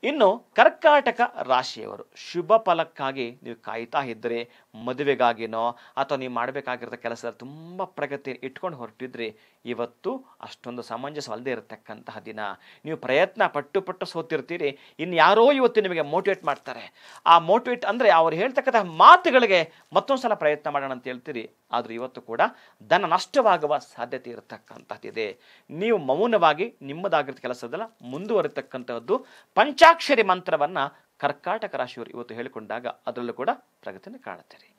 ಇನ್ನು ಕರ್ಕಾಟಕ ರಾಶಿಯವರು ಶುಭ ಫಲಕ್ಕಾಗಿ ನೀವು ಕಾಯ್ತಾ ಇದ್ದರೆ ಮದುವೆಗಾಗಿನೋ ಅಥವಾ ನೀವು ಮಾಡಬೇಕಾಗಿರೋ ಕೆಲಸದಲ್ಲಿ ತುಂಬ ಪ್ರಗತಿ ಇಟ್ಕೊಂಡು ಹೊರಟಿದ್ರೆ ಇವತ್ತು ಅಷ್ಟೊಂದು ಸಮಂಜಸವಲ್ಲದೆ ಇರತಕ್ಕಂತಹ ದಿನ ನೀವು ಪ್ರಯತ್ನ ಪಟ್ಟು ಪಟ್ಟು ಸೋತಿರ್ತೀರಿ ಇನ್ನು ಯಾರೋ ಇವತ್ತು ನಿಮಗೆ ಮೋಟಿವೇಟ್ ಮಾಡ್ತಾರೆ ಆ ಮೋಟಿವೇಟ್ ಅಂದರೆ ಅವ್ರು ಹೇಳ್ತಕ್ಕಂತಹ ಮಾತುಗಳಿಗೆ ಮತ್ತೊಂದು ಸಲ ಪ್ರಯತ್ನ ಮಾಡೋಣ ಅಂತ ಹೇಳ್ತೀರಿ ಆದರೂ ಇವತ್ತು ಕೂಡ ಧನ ನಷ್ಟವಾಗುವ ಸಾಧ್ಯತೆ ಇರತಕ್ಕಂಥದ್ದಿದೆ ನೀವು ಮೌನವಾಗಿ ನಿಮ್ಮದಾಗಿರೋ ಕೆಲಸದಲ್ಲ ಮುಂದುವರಿತಕ್ಕಂಥದ್ದು ಪಂಚಾಕ್ಷರಿ ಮಂತ್ರವನ್ನು ಕರ್ಕಾಟಕ ರಾಶಿಯವರು ಇವತ್ತು ಹೇಳಿಕೊಂಡಾಗ ಅದರಲ್ಲೂ ಕೂಡ ಪ್ರಗತಿಯನ್ನು ಕಾಣುತ್ತೀರಿ